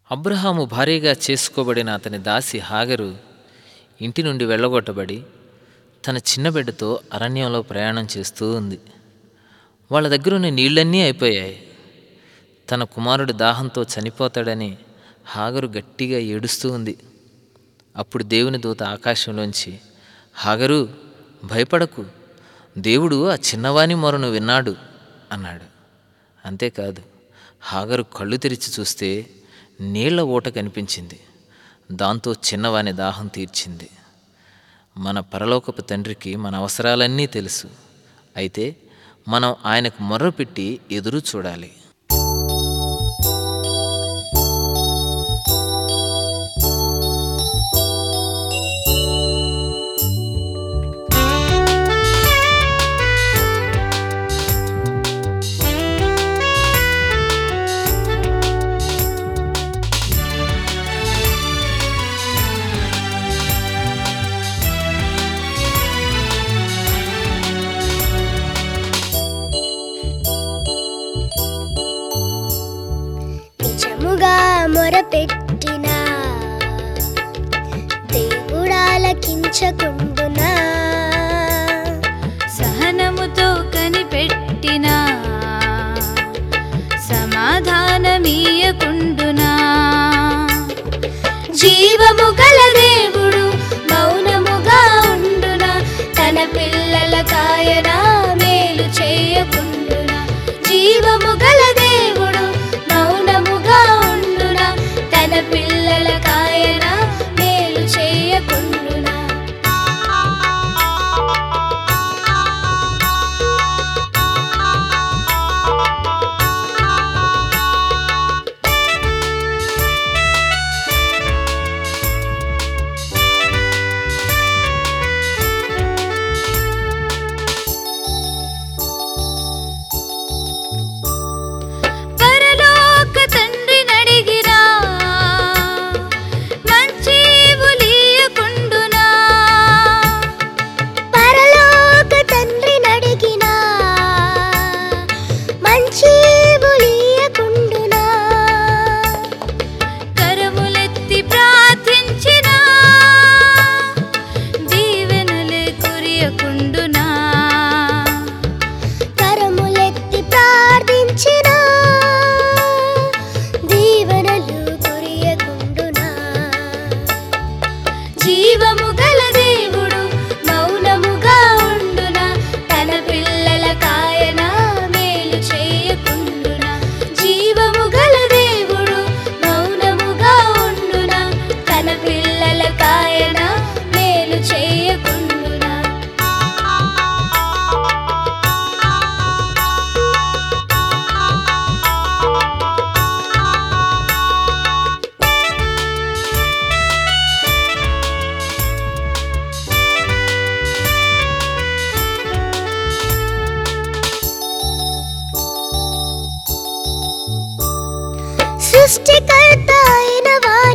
అబ్రహాము భార్యగా చేసుకోబడిన అతని దాసి హాగరు ఇంటి నుండి వెళ్ళగొట్టబడి తన చిన్న బిడ్డతో అరణ్యంలో ప్రయాణం చేస్తూ ఉంది వాళ్ళ దగ్గరున్న నీళ్ళన్నీ అయిపోయాయి తన కుమారుడు దాహంతో చనిపోతాడని హాగరు గట్టిగా ఏడుస్తూ ఉంది అప్పుడు దేవుని దూత ఆకాశంలోంచి హాగరు భయపడకు దేవుడు ఆ చిన్నవాని మొరను విన్నాడు అన్నాడు అంతేకాదు హాగరు కళ్ళు తెరిచి చూస్తే నీళ్ల ఊట కనిపించింది దాంతో చిన్నవాని దాహం తీర్చింది మన పరలోకపు తండ్రికి మన అవసరాలన్నీ తెలుసు అయితే మనం ఆయనకు మొర్రపెట్టి ఎదురు చూడాలి నిజముగా మొరపెట్టిన దేవుడాలకించకుండునా సహనముతో కనిపెట్టిన సమాధానమీయకుండునా జీవము గల దేవుడు మౌనముగా ఉండునా తన పిల్లల కాయన మేలు చేయకుండునా జీవము గల దేవుడు మౌనముగా ఉండునా తన పిల్లల కాయన మేలు చేయకుండునా పరలోక తండ్రి నడిగిరా మంచీవులీయకుండునా పరలోక తండ్రి నడిగినా మంచి బులియకుండునా కరములెత్తి ప్రార్థించినా దీవెనలే కురియకుండునా కరములెత్తి ప్రార్థించిన దీవెనలు కురియకుండునా జీవము గల దేవుడు మౌనముగా ఉండునా తన పిల్లల కాయన మేలు చేయకుండునా జీవము గల దేవుడు మౌనముగా ఉండునా తన పిల్లల కాయన మేలు చేయకుండునా సృష్టికర్త అయిన